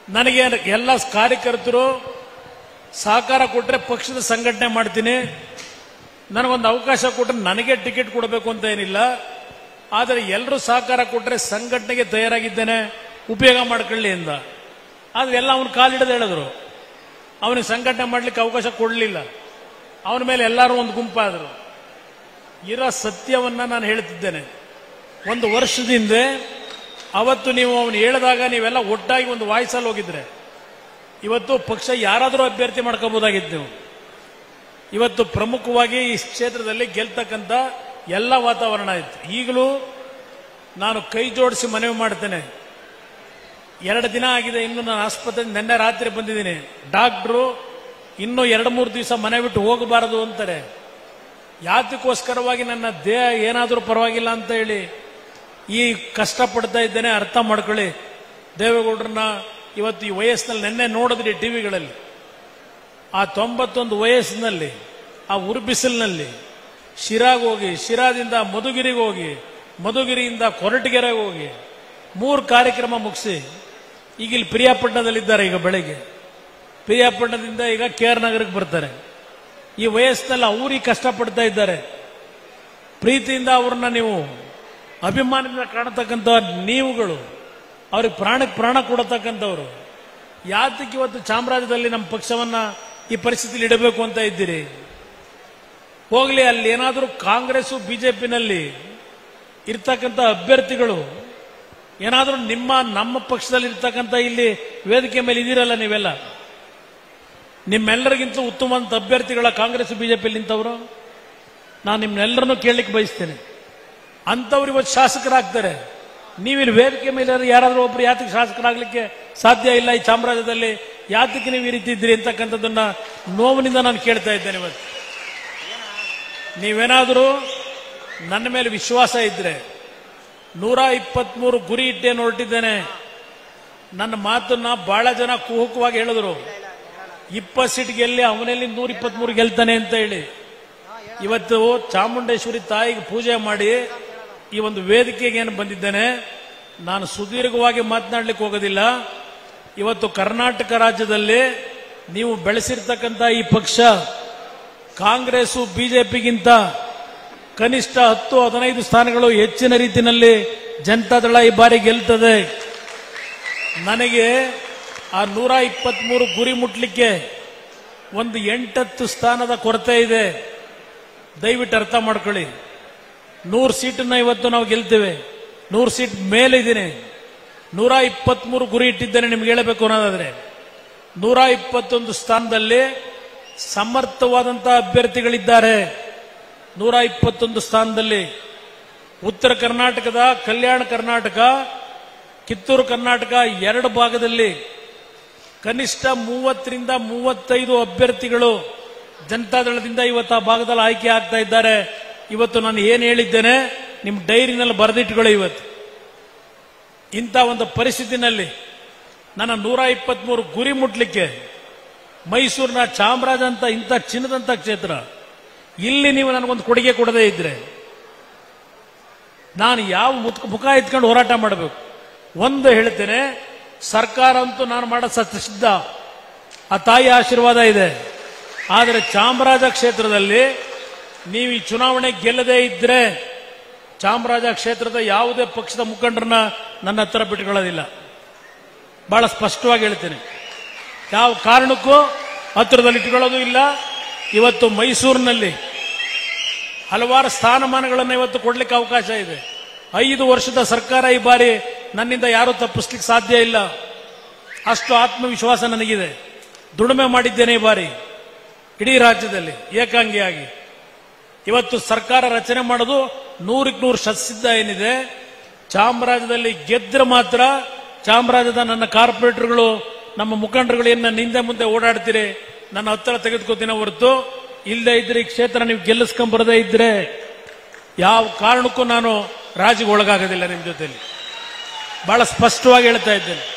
ನನಗೆ ಎಲ್ಲ ಕಾರ್ಯಕರ್ತರು ಸಹಕಾರ ಕೊಟ್ಟರೆ ಪಕ್ಷದ ಸಂಘಟನೆ ಮಾಡ್ತೀನಿ ನನಗೊಂದು ಅವಕಾಶ ಕೊಟ್ಟರೆ ನನಗೆ ಟಿಕೆಟ್ ಕೊಡಬೇಕು ಅಂತ ಏನಿಲ್ಲ ಆದರೆ ಎಲ್ಲರೂ ಸಹಕಾರ ಕೊಟ್ಟರೆ ಸಂಘಟನೆಗೆ ತಯಾರಾಗಿದ್ದೇನೆ ಉಪಯೋಗ ಮಾಡ್ಕೊಳ್ಳಿ ಎಂದ ಆದ್ರೆ ಎಲ್ಲ ಅವನು ಕಾಲಿಡದೆ ಹೇಳಿದ್ರು ಅವನಿಗೆ ಸಂಘಟನೆ ಮಾಡ್ಲಿಕ್ಕೆ ಅವಕಾಶ ಕೊಡಲಿಲ್ಲ ಅವನ ಮೇಲೆ ಎಲ್ಲರೂ ಒಂದು ಗುಂಪಾದರು ಇರೋ ಸತ್ಯವನ್ನ ನಾನು ಹೇಳ್ತಿದ್ದೇನೆ ಒಂದು ವರ್ಷದಿಂದ ಅವತ್ತು ನೀವು ಅವನು ಹೇಳಿದಾಗ ನೀವೆಲ್ಲ ಒಟ್ಟಾಗಿ ಒಂದು ವಾಯ್ಸಲ್ಲಿ ಹೋಗಿದ್ರೆ ಇವತ್ತು ಪಕ್ಷ ಯಾರಾದರೂ ಅಭ್ಯರ್ಥಿ ಮಾಡ್ಕೋಬಹುದಾಗಿತ್ತು ನೀವು ಇವತ್ತು ಪ್ರಮುಖವಾಗಿ ಈ ಕ್ಷೇತ್ರದಲ್ಲಿ ಗೆಲ್ತಕ್ಕಂಥ ಎಲ್ಲ ವಾತಾವರಣ ಇತ್ತು ಈಗಲೂ ನಾನು ಕೈ ಜೋಡಿಸಿ ಮನವಿ ಮಾಡ್ತೇನೆ ಎರಡು ದಿನ ಆಗಿದೆ ಇನ್ನು ನಾನು ಆಸ್ಪತ್ರೆ ನಿನ್ನೆ ರಾತ್ರಿ ಬಂದಿದ್ದೀನಿ ಡಾಕ್ಟ್ರು ಇನ್ನೂ ಎರಡು ಮೂರು ದಿವಸ ಮನೆ ಬಿಟ್ಟು ಹೋಗಬಾರದು ಅಂತಾರೆ ಯಾತಕ್ಕೋಸ್ಕರವಾಗಿ ನನ್ನ ದೇಹ ಏನಾದರೂ ಪರವಾಗಿಲ್ಲ ಅಂತ ಹೇಳಿ ಈ ಕಷ್ಟಪಡ್ತಾ ಇದ್ದೇನೆ ಅರ್ಥ ಮಾಡ್ಕೊಳ್ಳಿ ದೇವೇಗೌಡರನ್ನ ಇವತ್ತು ಈ ವಯಸ್ಸಿನಲ್ಲಿ ನಿನ್ನೆ ನೋಡಿದ್ರಿ ಟಿವಿಗಳಲ್ಲಿ ಆ ತೊಂಬತ್ತೊಂದು ವಯಸ್ಸಿನಲ್ಲಿ ಆ ಉರುಬಿಸಿಲಿನಲ್ಲಿ ಶಿರಾಗ್ ಹೋಗಿ ಶಿರಾದಿಂದ ಮಧುಗಿರಿಗೆ ಹೋಗಿ ಮಧುಗಿರಿಯಿಂದ ಕೊರಟಗೆರೆಗೆ ಹೋಗಿ ಮೂರು ಕಾರ್ಯಕ್ರಮ ಮುಗಿಸಿ ಈಗ ಇಲ್ಲಿ ಪ್ರಿಯಾಪಟ್ಟಣದಲ್ಲಿದ್ದಾರೆ ಈಗ ಬೆಳಗ್ಗೆ ಪ್ರಿಯಾಪಟ್ಟಣದಿಂದ ಈಗ ಕೆ ಆರ್ ನಗರಕ್ಕೆ ಬರ್ತಾರೆ ಈ ವಯಸ್ಸಿನಲ್ಲಿ ಅವ್ರಿಗೆ ಕಷ್ಟಪಡ್ತಾ ಇದ್ದಾರೆ ಪ್ರೀತಿಯಿಂದ ಅವ್ರನ್ನ ನೀವು ಅಭಿಮಾನದಿಂದ ಕಾಣತಕ್ಕಂಥ ನೀವುಗಳು ಅವ್ರಿಗೆ ಪ್ರಾಣಕ್ಕೆ ಪ್ರಾಣ ಕೊಡತಕ್ಕಂಥವ್ರು ಯಾತಕ್ಕೆ ಇವತ್ತು ಚಾಮರಾಜದಲ್ಲಿ ನಮ್ಮ ಪಕ್ಷವನ್ನ ಈ ಪರಿಸ್ಥಿತಿಯಲ್ಲಿ ಇಡಬೇಕು ಅಂತ ಇದ್ದೀರಿ ಹೋಗ್ಲಿ ಅಲ್ಲಿ ಏನಾದರೂ ಕಾಂಗ್ರೆಸ್ ಬಿಜೆಪಿನಲ್ಲಿ ಇರ್ತಕ್ಕಂಥ ಅಭ್ಯರ್ಥಿಗಳು ಏನಾದರೂ ನಿಮ್ಮ ನಮ್ಮ ಪಕ್ಷದಲ್ಲಿ ಇರ್ತಕ್ಕಂಥ ಇಲ್ಲಿ ವೇದಿಕೆ ಮೇಲೆ ಇದೀರಲ್ಲ ನೀವೆಲ್ಲ ನಿಮ್ಮೆಲ್ಲರಿಗಿಂತ ಉತ್ತಮವಾದ ಅಭ್ಯರ್ಥಿಗಳ ಕಾಂಗ್ರೆಸ್ ಬಿಜೆಪಿಯಲ್ಲಿ ನಿಂತವರು ನಾನು ನಿಮ್ನೆಲ್ಲರನ್ನು ಕೇಳಲಿಕ್ಕೆ ಬಯಸ್ತೇನೆ ಅಂಥವ್ರು ಇವತ್ತು ಶಾಸಕರಾಗ್ತಾರೆ ನೀವಿಲ್ಲಿ ವೇದಿಕೆ ಮೇಲೆ ಯಾರಾದರೂ ಒಬ್ರು ಯಾತಕ್ಕೆ ಶಾಸಕರಾಗಲಿಕ್ಕೆ ಸಾಧ್ಯ ಇಲ್ಲ ಈ ಚಾಮರಾಜದಲ್ಲಿ ಯಾತಕ್ಕೆ ನೀವು ಈ ರೀತಿ ಇದ್ದೀರಿ ಅಂತಕ್ಕಂಥದ್ದನ್ನ ನೋವಿನಿಂದ ನಾನು ಕೇಳ್ತಾ ಇದ್ದೇನೆ ಇವತ್ತು ನೀವೇನಾದರೂ ನನ್ನ ಮೇಲೆ ವಿಶ್ವಾಸ ಇದ್ರೆ ನೂರ ಇಪ್ಪತ್ಮೂರು ಗುರಿ ಇಟ್ಟೇನು ಹೊರಟಿದ್ದೇನೆ ನನ್ನ ಮಾತನ್ನ ಬಹಳ ಜನ ಕುಹುಕವಾಗಿ ಹೇಳಿದ್ರು ಇಪ್ಪತ್ತು ಸೀಟ್ ಗೆಲ್ಲಿ ಅವನಲ್ಲಿ ನೂರ ಇಪ್ಪತ್ಮೂರು ಗೆಲ್ತಾನೆ ಅಂತ ಹೇಳಿ ಇವತ್ತು ಚಾಮುಂಡೇಶ್ವರಿ ತಾಯಿಗೆ ಪೂಜೆ ಮಾಡಿ ಈ ಒಂದು ವೇದಿಕೆಗೆ ಏನು ಬಂದಿದ್ದೇನೆ ನಾನು ಸುದೀರ್ಘವಾಗಿ ಮಾತನಾಡ್ಲಿಕ್ಕೆ ಹೋಗೋದಿಲ್ಲ ಇವತ್ತು ಕರ್ನಾಟಕ ರಾಜ್ಯದಲ್ಲಿ ನೀವು ಬೆಳೆಸಿರ್ತಕ್ಕಂಥ ಈ ಪಕ್ಷ ಕಾಂಗ್ರೆಸ್ ಬಿಜೆಪಿಗಿಂತ ಕನಿಷ್ಠ ಹತ್ತು ಹದಿನೈದು ಸ್ಥಾನಗಳು ಹೆಚ್ಚಿನ ರೀತಿಯಲ್ಲಿ ಜನತಾದಳ ಈ ಬಾರಿ ಗೆಲ್ತದೆ ನನಗೆ ಆ ನೂರ ಇಪ್ಪತ್ಮೂರು ಗುರಿ ಮುಟ್ಲಿಕ್ಕೆ ಒಂದು ಎಂಟತ್ತು ಸ್ಥಾನದ ಕೊರತೆ ಇದೆ ದಯವಿಟ್ಟು ಅರ್ಥ ಮಾಡ್ಕೊಳ್ಳಿ ನೂರು ಸೀಟನ್ನ ಇವತ್ತು ನಾವು ಗೆಲ್ತೇವೆ ನೂರು ಸೀಟ್ ಮೇಲೆ ಇದ್ದೀನಿ ನೂರ ಇಪ್ಪತ್ಮೂರು ಗುರಿ ಇಟ್ಟಿದ್ದೇನೆ ನಿಮ್ಗೆ ಹೇಳಬೇಕು ಅನ್ನೋದಾದ್ರೆ ನೂರ ಇಪ್ಪತ್ತೊಂದು ಸ್ಥಾನದಲ್ಲಿ ಸಮರ್ಥವಾದಂತಹ ಅಭ್ಯರ್ಥಿಗಳಿದ್ದಾರೆ ನೂರ ಇಪ್ಪತ್ತೊಂದು ಸ್ಥಾನದಲ್ಲಿ ಉತ್ತರ ಕರ್ನಾಟಕದ ಕಲ್ಯಾಣ ಕರ್ನಾಟಕ ಕಿತ್ತೂರು ಕರ್ನಾಟಕ ಎರಡು ಭಾಗದಲ್ಲಿ ಕನಿಷ್ಠ ಮೂವತ್ತರಿಂದ ಮೂವತ್ತೈದು ಅಭ್ಯರ್ಥಿಗಳು ಜನತಾದಳದಿಂದ ಇವತ್ತು ಆ ಭಾಗದಲ್ಲಿ ಆಯ್ಕೆ ಆಗ್ತಾ ಇದ್ದಾರೆ ಇವತ್ತು ನಾನು ಏನು ಹೇಳಿದ್ದೇನೆ ನಿಮ್ಮ ಡೈರಿನಲ್ಲಿ ಬರೆದಿಟ್ಕೊಳ್ಳಿ ಇವತ್ತು ಇಂಥ ಒಂದು ಪರಿಸ್ಥಿತಿನಲ್ಲಿ ನನ್ನ ನೂರ ಇಪ್ಪತ್ಮೂರು ಗುರಿ ಮುಟ್ಲಿಕ್ಕೆ ಮೈಸೂರಿನ ಚಾಮರಾಜ ಅಂತ ಇಂಥ ಚಿನ್ನದಂತ ಕ್ಷೇತ್ರ ಇಲ್ಲಿ ನೀವು ನನಗೊಂದು ಕೊಡುಗೆ ಕೊಡದೇ ಇದ್ರೆ ನಾನು ಯಾವ ಮುತ್- ಮುಖ ಎತ್ಕೊಂಡು ಹೋರಾಟ ಮಾಡಬೇಕು ಒಂದು ಹೇಳ್ತೇನೆ ಸರ್ಕಾರ ಅಂತೂ ನಾನು ಮಾಡೋ ಸತ್ ಸಿದ್ಧ ಆ ತಾಯಿ ಆಶೀರ್ವಾದ ಇದೆ ಆದರೆ ಚಾಮರಾಜ ಕ್ಷೇತ್ರದಲ್ಲಿ ನೀವು ಈ ಚುನಾವಣೆ ಗೆಲ್ಲದೇ ಇದ್ರೆ ಚಾಮರಾಜ ಕ್ಷೇತ್ರದ ಯಾವುದೇ ಪಕ್ಷದ ಮುಖಂಡರನ್ನ ನನ್ನ ಹತ್ರ ಬಿಟ್ಕೊಳ್ಳೋದಿಲ್ಲ ಬಹಳ ಸ್ಪಷ್ಟವಾಗಿ ಹೇಳ್ತೇನೆ ಯಾವ ಕಾರಣಕ್ಕೂ ಹತ್ತಿರದಲ್ಲಿ ಇಟ್ಕೊಳ್ಳೋದು ಇಲ್ಲ ಇವತ್ತು ಮೈಸೂರಿನಲ್ಲಿ ಹಲವಾರು ಸ್ಥಾನಮಾನಗಳನ್ನು ಇವತ್ತು ಕೊಡ್ಲಿಕ್ಕೆ ಅವಕಾಶ ಇದೆ ಐದು ವರ್ಷದ ಸರ್ಕಾರ ಈ ಬಾರಿ ನನ್ನಿಂದ ಯಾರೂ ತಪ್ಪಿಸ್ಲಿಕ್ಕೆ ಸಾಧ್ಯ ಇಲ್ಲ ಅಷ್ಟು ಆತ್ಮವಿಶ್ವಾಸ ನನಗಿದೆ ದುಡಿಮೆ ಮಾಡಿದ್ದೇನೆ ಈ ಬಾರಿ ಇಡೀ ರಾಜ್ಯದಲ್ಲಿ ಏಕಾಂಗಿಯಾಗಿ ಇವತ್ತು ಸರ್ಕಾರ ರಚನೆ ಮಾಡೋದು ನೂರಕ್ಕೆ ನೂರು ಶತಸಿದ್ಧ ಏನಿದೆ ಚಾಮರಾಜದಲ್ಲಿ ಗೆದ್ರೆ ಮಾತ್ರ ಚಾಮರಾಜದ ನನ್ನ ಕಾರ್ಪೊರೇಟರ್ಗಳು ನಮ್ಮ ಮುಖಂಡರುಗಳು ಏನ್ ನನ್ನ ಹಿಂದೆ ಮುಂದೆ ಓಡಾಡ್ತೀರಿ ನನ್ನ ಹತ್ತಿರ ತೆಗೆದುಕೋತೀನಿ ಹೊರತು ಇಲ್ಲದೆ ಇದ್ರೆ ಈ ಕ್ಷೇತ್ರ ನೀವು ಗೆಲ್ಲಿಸ್ಕೊಂಡ್ ಬರದೇ ಇದ್ರೆ ಯಾವ ಕಾರಣಕ್ಕೂ ನಾನು ರಾಜಿಗೆ ಒಳಗಾಗೋದಿಲ್ಲ ನಿಮ್ಮ ಜೊತೆಲಿ ಬಹಳ ಸ್ಪಷ್ಟವಾಗಿ ಹೇಳ್ತಾ ಇದ್ದೇನೆ